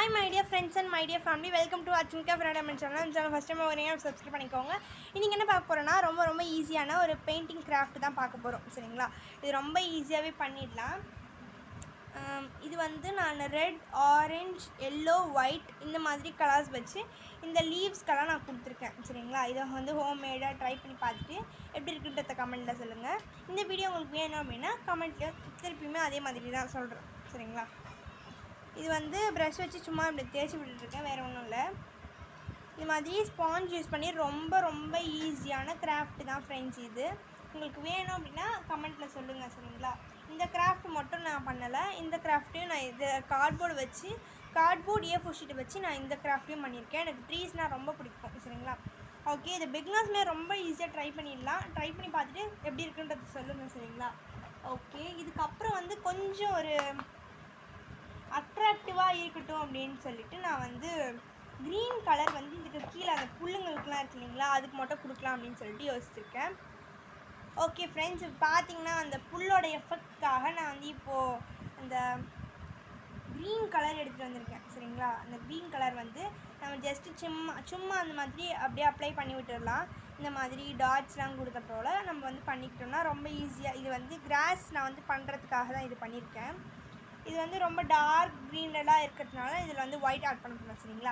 hi my dear friends and my dear family welcome to அச்சின்கா friend channel channel first time வரீங்க subscribe பண்ணிக்கோங்க இன்றைக்கி என்ன பார்க்க போகிறோன்னா ரொம்ப ரொம்ப ஈஸியான ஒரு பெயிண்டிங் கிராஃப்ட் தான் பார்க்க போகிறோம் சரிங்களா இது ரொம்ப ஈஸியாகவே பண்ணிடலாம் ஆம், இது வந்து நான் ரெட் ஆரஞ்ச் எல்லோ ஒயிட் இந்த மாதிரி கலர்ஸ் வச்சு இந்த லீவ்ஸ்க்கெல்லாம் நான் கொடுத்துருக்கேன் சரிங்களா இதை வந்து ஹோம்மேடாக ட்ரை பண்ணி பார்த்துட்டு எப்படி இருக்குன்றத கமெண்ட்டில் சொல்லுங்கள் இந்த வீடியோ உங்களுக்கு வேணும் அப்படின்னா கமெண்ட்டில் திருப்பியுமே அதே மாதிரி தான் சொல்கிறேன் சரிங்களா இது வந்து ப்ரஷ் வச்சு சும்மா இப்படி தேய்ச்சி விட்டுருக்கேன் வேறு ஒன்றும் இல்லை இது மாதிரி ஸ்பாஞ்ச் யூஸ் பண்ணி ரொம்ப ரொம்ப ஈஸியான கிராஃப்ட் தான் ஃப்ரெண்ட்ஸ் இது உங்களுக்கு வேணும் அப்படின்னா கமெண்ட்டில் சொல்லுங்கள் சரிங்களா இந்த கிராஃப்ட் மட்டும் நான் பண்ணலை இந்த கிராஃப்ட்டையும் நான் இது கார்ட்போர்டு வச்சு கார்ட்போர்ட் ஏ ஷீட்டை வச்சு நான் இந்த கிராஃப்ட்டையும் பண்ணியிருக்கேன் எனக்கு ட்ரீஸ்னால் ரொம்ப பிடிக்கும் சரிங்களா ஓகே இது பிக்னர்ஸ்மே ரொம்ப ஈஸியாக ட்ரை பண்ணிடலாம் ட்ரை பண்ணி பார்த்துட்டு எப்படி இருக்குன்றது சொல்லுங்கள் சரிங்களா ஓகே இதுக்கப்புறம் வந்து கொஞ்சம் ஒரு அட்ராக்டிவாக இருக்கட்டும் அப்படின்னு சொல்லிட்டு நான் வந்து க்ரீன் கலர் வந்து இதுக்கு கீழே அந்த புல்லுங்களுக்குலாம் இருக்கு இல்லைங்களா அதுக்கு மட்டும் கொடுக்கலாம் அப்படின்னு சொல்லிட்டு யோசிச்சிருக்கேன் ஓகே ஃப்ரெண்ட்ஸ் பார்த்தீங்கன்னா அந்த புல்லோட எஃபெக்ட்காக நான் வந்து இப்போது அந்த க்ரீன் கலர் எடுத்துகிட்டு வந்திருக்கேன் சரிங்களா அந்த க்ரீன் கலர் வந்து நம்ம ஜஸ்ட்டு சும்மா சும்மா அந்த மாதிரி அப்படியே அப்ளை பண்ணி விட்டுடலாம் இந்த மாதிரி டாட்ஸ்லாம் கொடுத்த போல் நம்ம வந்து பண்ணிக்கிட்டோம்னா ரொம்ப ஈஸியாக இது வந்து கிராஸ் நான் வந்து பண்ணுறதுக்காக தான் இது பண்ணியிருக்கேன் இது வந்து ரொம்ப டார்க் க்ரீன்லலாம் இருக்கிறதுனால இதில் வந்து ஒயிட் ஆட் பண்ண போகிறோம் சரிங்களா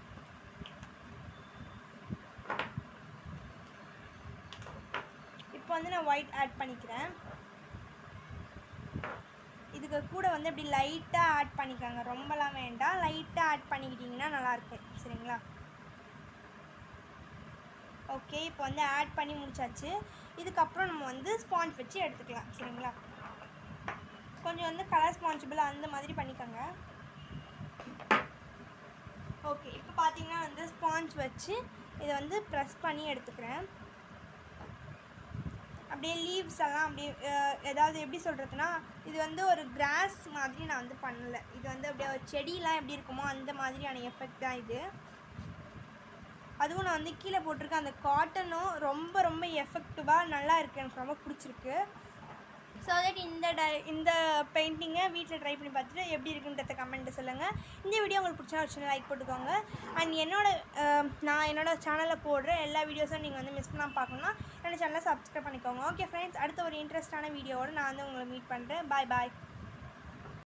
இப்போ வந்து நான் ஒயிட் ஆட் பண்ணிக்கிறேன் இதுக்கு கூட வந்து இப்படி லைட்டாக ஆட் பண்ணிக்கோங்க ரொம்பலாம் வேண்டாம் லைட்டாக ஆட் பண்ணிக்கிட்டிங்கன்னா நல்லாயிருக்கும் சரிங்களா ஓகே இப்போ வந்து ஆட் பண்ணி முடிச்சாச்சு இதுக்கப்புறம் நம்ம வந்து ஸ்பாஞ்ச் வச்சு எடுத்துக்கலாம் சரிங்களா கொஞ்சம் வந்து கலர் ஸ்பான்சிபிள் அந்த மாதிரி பண்ணிக்கோங்க ஓகே இப்போ பார்த்தீங்கன்னா வந்து ஸ்பாஞ்ச் வச்சு இதை வந்து ப்ரெஸ் பண்ணி எடுத்துக்கிறேன் அப்படியே லீவ்ஸ் எல்லாம் அப்படியே அஹ், ஏதாவது எப்படி சொல்கிறதுனா இது வந்து ஒரு கிராஸ் மாதிரி நான் வந்து பண்ணலை இது வந்து அப்படியே ஒரு செடியெலாம் எப்படி இருக்குமோ அந்த மாதிரியான எஃபெக்ட் தான் இது அதுவும் நான் வந்து கீழே போட்டிருக்க அந்த காட்டனும் ரொம்ப ரொம்ப எஃபெக்டிவாக நல்லா இருக்குது எனக்கு ரொம்ப பிடிச்சிருக்கு ஸோ தட் இந்த ட இந்த பெயிண்டிங்கை வீட்டில் ட்ரை பண்ணி பார்த்துட்டு எப்படி இருக்குன்றத கமெண்ட்டில் சொல்லுங்கள் இந்த வீடியோ உங்களுக்கு பிடிச்சா ஒரு சின்ன லைக் போட்டுக்கோங்க அண்ட் என்னோட அஹ், நான் என்னோட சேனலில் போடுற எல்லா வீடியோஸும் நீங்கள் வந்து மிஸ் பண்ணாமல் பார்க்கணும்னா என்னோட சேனலை சப்ஸ்கிரைப் பண்ணிக்கோங்க ஓகே ஃப்ரெண்ட்ஸ் அடுத்த ஒரு இன்ட்ரெஸ்டான வீடியோவோட நான் வந்து உங்களை மீட் பண்ணுறேன் பாய் பாய்